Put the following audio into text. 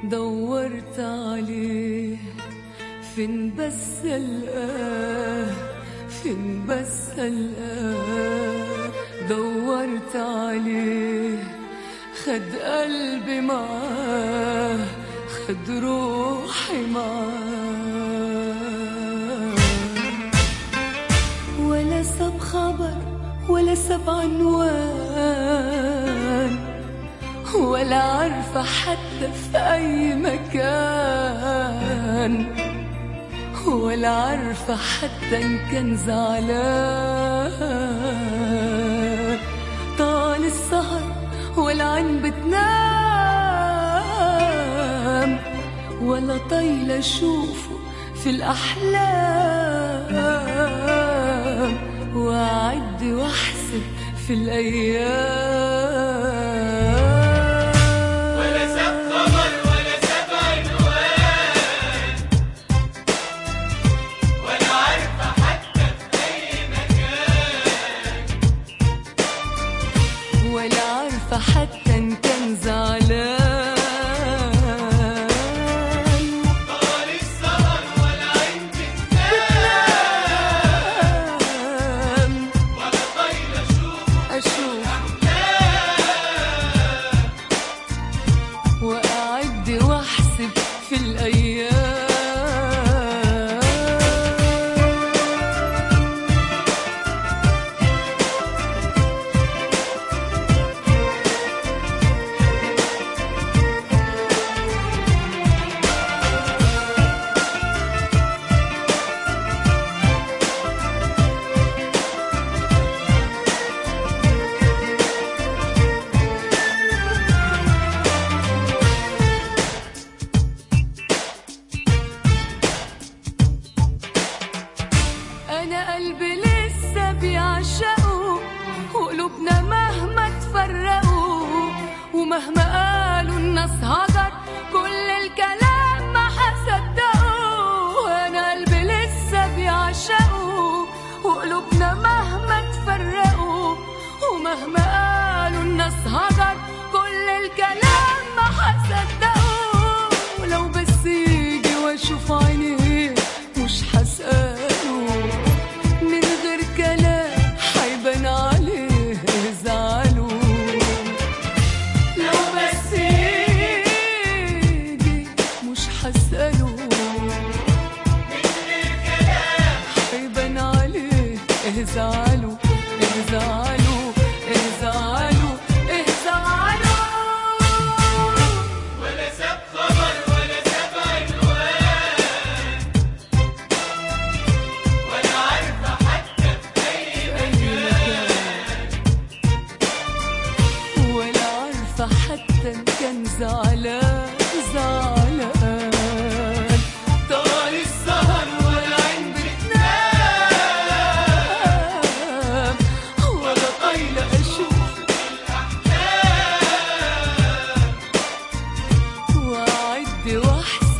دورت عليه فين بس الآه فين بس الآه دورت عليه خد قلبي معاه خد روحي معاه ولا ساب خبر ولا ساب عنوان ولا عارفة حتى في أي مكان ولا عارفة حتى إن كان زعلان طال السهر والعين بتنام ولا طايلة أشوفه في الأحلام وأعد وأحسب في الأيام ولا ساب خبر ولا ساب عنوان ولا عارفة حتى في أي مكان ولا عارفة حتى إن كان زعلان طال السهر والعين بتنام ولا طايلة أشوفه أشوف وأعد وأحسب في الأيام أنا قلبي لسه بيعشقوا وقلوبنا مهما تفرقوا ومهما قالوا الناس هجر كل الكلام ما هصدقوا أنا قلبي لسه بيعشقوا وقلوبنا مهما تفرقوا ومهما قالوا الناس هجر كل الكلام ما هصدقوا لو بس يجي واشوف عينيه مش هسأله من غير كلام هيبان عليه زعله لو بس يجي مش هسأله هيبان عليه زعله زعله زعله زعله ولا ساب خبر ولا ساب عنوان ولا عارفة حتى في أي ولا عارفة حتى إن كان زعلان زعلان طال السهر والعين بتنام ولا طايلة أشوف وأعد وأحسب